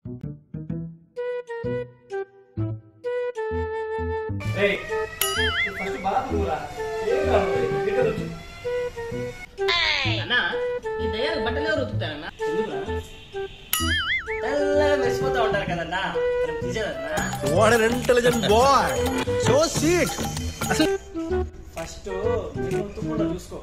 అన్నా ఈ దయ్యాలు బట్టలు ఎవరు ఉతుకుతారన్నా ఎందుకురా తెల్లగా మెరిసిపోతా ఉంటారు కదన్నా మనం తీసేదన్నా what an intelligent boy so seat first నేను ఉతుక్కుండా చూసుకో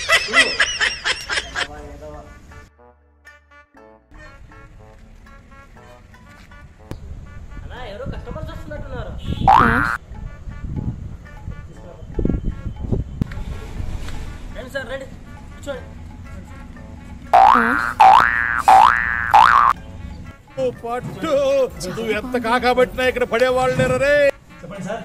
అన్నా ఎవరో కస్టమర్స్ వస్తున్నట్టున్నారు రండి సార్ రండి కూర్చోండి పట్టు నువ్వు ఎంత కాకబట్టినా ఇక్కడ పడేవాళ్ళు లేరు రే చెప్పండి సార్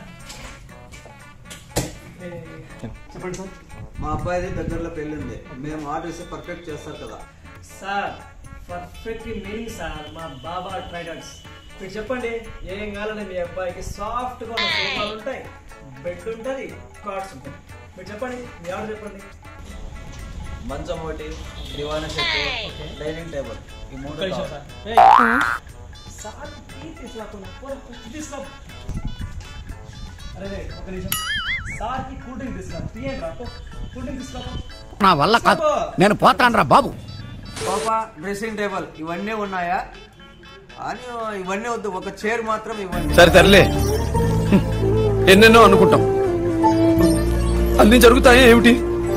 ఏ, చెప్పండి సార్ మా అబ్బాయిది దగ్గరలో పెళ్ళి ఉంది మేము ఆర్డర్ ఇస్తే పర్ఫెక్ట్ చేస్తారు కదా సార్ పర్ఫెక్ట్ మీనింగ్ సార్ మా బాబా ట్రైడర్స్ మీరు చెప్పండి ఏం కావాలని మీ అబ్బాయికి సాఫ్ట్గా ఉన్న సోఫాలు ఉంటాయి బెడ్ ఉంటుంది కార్డ్స్ ఉంటాయి మీరు చెప్పండి మీ ఆర్డర్ చెప్పండి మంచం ఒకటి దివానా సెట్ డైనింగ్ టేబుల్ ఈ మూడు ఒక్క నిమిషం కావాలి. సార్ ఏయ్, సార్ టీ తీసుకురాకుండా పోరా, టీ తీసుకురా అరే రే, ఒక్క నిమిషం సార్కి కూల్ డ్రింక్ తీసుకురా టీ ఏంటి రా పో. కూల్ డ్రింక్ తీసుకురా పో. నా వల్ల కాదు తీసుకో. నేను పోతాను రా బాబు సోఫా డ్రెస్సింగ్ టేబుల్ ఇవన్నీ ఉన్నాయా అని ఇవన్నీ వద్దు ఒక చైర్ మాత్రం ఇవ్వండి సరే తరలే ఎన్నెన్నో అనుకుంటాం అన్ని జరుగుతాయా ఏమిటి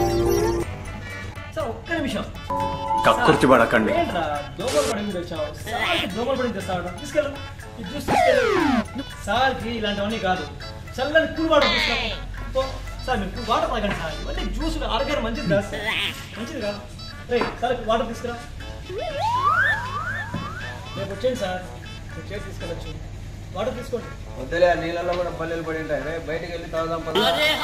సార్ ఒక్క నిమిషం కక్కుర్తి పడకండి ఏంట్రా దోమలు పడి మీద వచ్చావు సార్కి దోమలు పడి తెస్తాడు తీసుకెళ్ళు ఇది జ్యూస్ తీసుకెళ్ళు సార్కి ఇలాంటివన్నీ కాదు చల్లని కూల్ వాటర్ తీసుకురా పో. సార్ మీరు కూల్ వాటర్ తాగండి సార్ ఇవన్నీ జ్యూస్ ఆరోగ్యానికి మంచిది కాదు సార్ మంచిది కాదు రే సార్ వాటర్ తీసుకురా రేపు వచ్చేయండి సార్ మీరు చేసి తీసుకెళ్ళచ్చు వాటర్ తీసుకోండి వద్దులే ఆ నీళ్ళలో కూడా పల్లెలు పడి ఉంటాయి రే బయటికి వెళ్ళి తాగుదాం పద.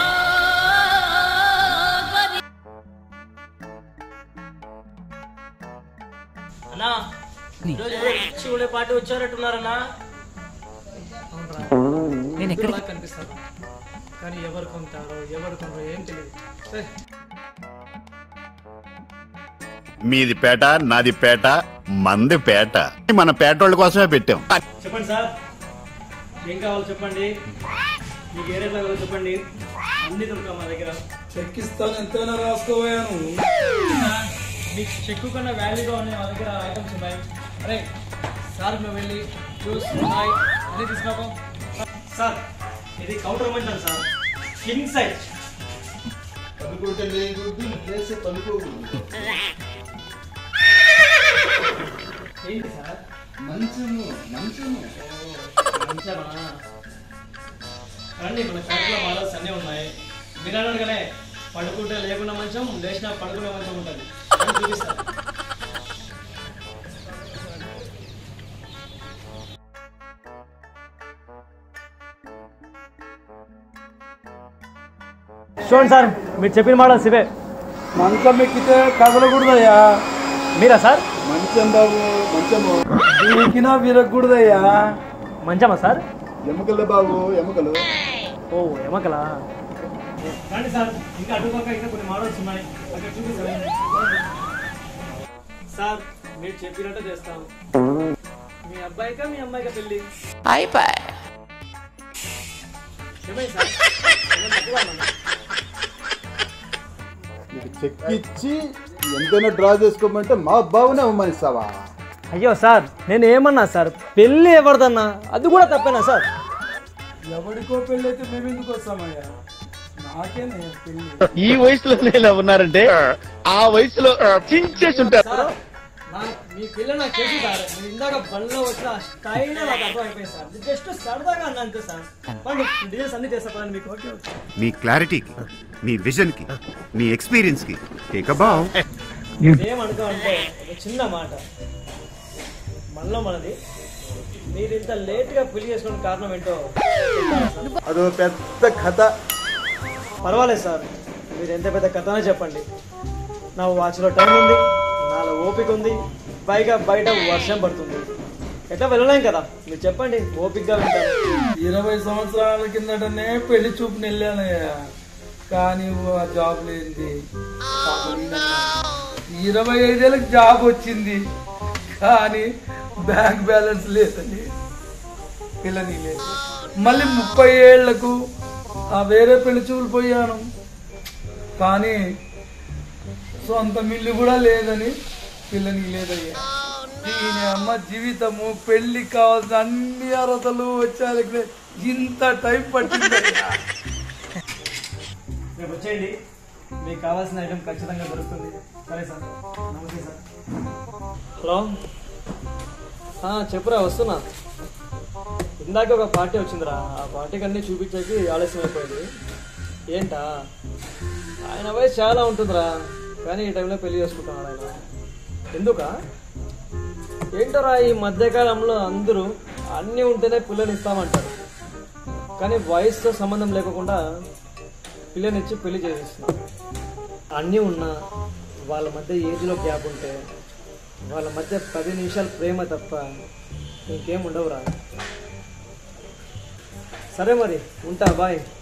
అన్నా ఈరోజు ఎవరో రిచ్ ఉండే పార్టీ వచ్చారట్టున్నారన్నా నేను ఎక్కడ కనిపిస్తాను కానీ ఎవరు కొంటారో ఎవరు కొనరో ఏం తెలియదు సరే మీది పేట నాది పేట మంది పేట మన పేటోళ్ళ కోసమే పెట్టాం చెప్పండి సార్ ఏం కావాలో చెప్పండి మీకు ఏ రేట్లో కావాలో చెప్పండి అన్ని దొరుకుతాయి మా దగ్గర చెక్ ఇస్తాను ఎంతైనా రాసుకోపోయాను మీకు చెక్కు కన్నా వాల్యూగా ఉన్నాయి మా దగ్గర ఐటమ్స్ ఉన్నాయి అరే సార్ మేము వెళ్ళి జ్యూస్ ఉన్నాయి అన్ని తీసుకురాపం సార్ ఇది కౌంటర్ మంచాను సార్ కింగ్ సైజ్ పలుకుంటే లేదు ప్లేస్ పలుకోకూడదు ఏంటి సార్ మంచము మంచము మంచమా రండి మన ఫ్యాక్టరీలో మోడల్స్ అన్నీ ఉన్నాయి మీరు అన్నట్టుగానే పడుకుంటే లేకుండా మంచం లేచినా పడుకునే మంచం ఉంటుంది రండి చూపిస్తాను చూడండి సార్ మీరు చెప్పిన మోడల్స్ ఇవే మంచం ఎక్కితే కదలకూడదయ్యా మీరా సార్ మంచం బాబు మంచము వీకినా విరగకూడదయ్యా మంచమా సార్ ఎముకలు బాబు ఎముకలు ఓ ఎమకలా రండి సార్ ఇంకా అటుపక్క ఇంకా కొన్ని మోడల్స్ ఉన్నాయి అక్కడ చూపిస్తాను సార్ మీరు చెప్పినట్టు చేస్తాం మీ అబ్బాయికా మీ అమ్మాయికా పెళ్ళి ఏమైంది సార్ ఏమైనా తక్కువ అన్నా? నీకు చెక్ ఇచ్చి ఎంతైనా డ్రా చేసుకోమంటే మా బాబునే అమ్మనిస్తావా అయ్యో సార్ నేను ఏమన్నా సార్ పెళ్ళి ఎవరిదన్నా అది కూడా తప్పేనా సార్ ఎవరికో పెళ్ళి అయితే మేము ఎందుకు వస్తామయ్యా నాకేనే పెళ్ళి ఈ వయసులో ఇలా ఉన్నారంటే ఆ వయసులో చించేసి ఉంటారు సార్ నా మీ పిల్ల నాకు తెలుసు సార్ మీరు ఇందాక బండ్లో వచ్చిన స్టైల్ నాకు అర్థం అయిపోయింది సార్ జస్ట్ సరదాగా అన్నా అంతే సార్ పండి డిజైన్స్ అన్ని చేస్తా పదండి మీకు ఓకే ఓకే నీ క్లారిటీకి నీ విజన్కి నీ ఎక్స్పీరియన్స్కి టేక్ బావ్ ఏమనుకో అంటే ఒక చిన్న మాట మనలో మనది మీరు ఇంత లేట్గా పెళ్లి చేసుకోవడం కారణం ఏంటో చెప్తారా సార్? అదో పెద్ద కథ పర్వాలేదు సార్ మీరు ఎంత పెద్ద కథనే చెప్పండి నా వాచ్లో టైం ఉంది నాలో ఓపిక ఉంది పైగా బయట వర్షం పడుతుంది ఎట్లా వెళ్ళలేం కదా మీరు చెప్పండి ఓపికగా వింటాను ఇరవై సంవత్సరాల కిందటనే పెళ్లి చూపు వెళ్ళానయ్యా కానీ ఆ జాబ్ లేనిది ఇరవై ఐదేళ్ళకి జాబ్ వచ్చింది కానీ బ్యాంక్ బ్యాలెన్స్ లేదని పిల్లని లేదు మళ్ళీ ముప్పై ఏళ్లకు ఆ వేరే పెళ్లి చూపులు పోయాను కానీ సొంత మిల్లు కూడా లేదని పిల్లని లేదయ్యా దీని అమ్మ జీవితము పెళ్లి కావాల్సిన అన్ని అర్హతలు వచ్చాక ఇంత టైం పట్టిందయ్యా రేపు వచ్చేయండి మీకు కావాల్సిన ఐటమ్ ఖచ్చితంగా దొరుకుతుంది సరే సార్ నమస్తే సార్ హలో ఆ, చెప్పురా వస్తున్నా ఇందాక ఒక పార్టీ వచ్చిందిరా ఆ పార్టీకి అన్నీ చూపించేకి ఆలస్యం అయిపోయింది ఏంటా ఆయన వయసు చాలా ఉంటుందిరా కానీ ఈ టైంలో పెళ్లి చేసుకుంటున్నాడు ఆయన ఎందుకా ఏంటోరా ఈ మధ్యకాలంలో అందరూ అన్నీ ఉంటేనే పిల్లని ఇస్తామంటారు కానీ వయసుతో సంబంధం లేకుండా పిల్లనిచ్చి పెళ్లి చేసేస్తున్నారు అన్నీ ఉన్నా వాళ్ళ మధ్య ఏజ్లో గ్యాప్ ఉంటే వాళ్ళ మధ్య పది నిమిషాలు ప్రేమ తప్ప ఇంకేం ఉండవురా సరే మరి ఉంటా బాయ్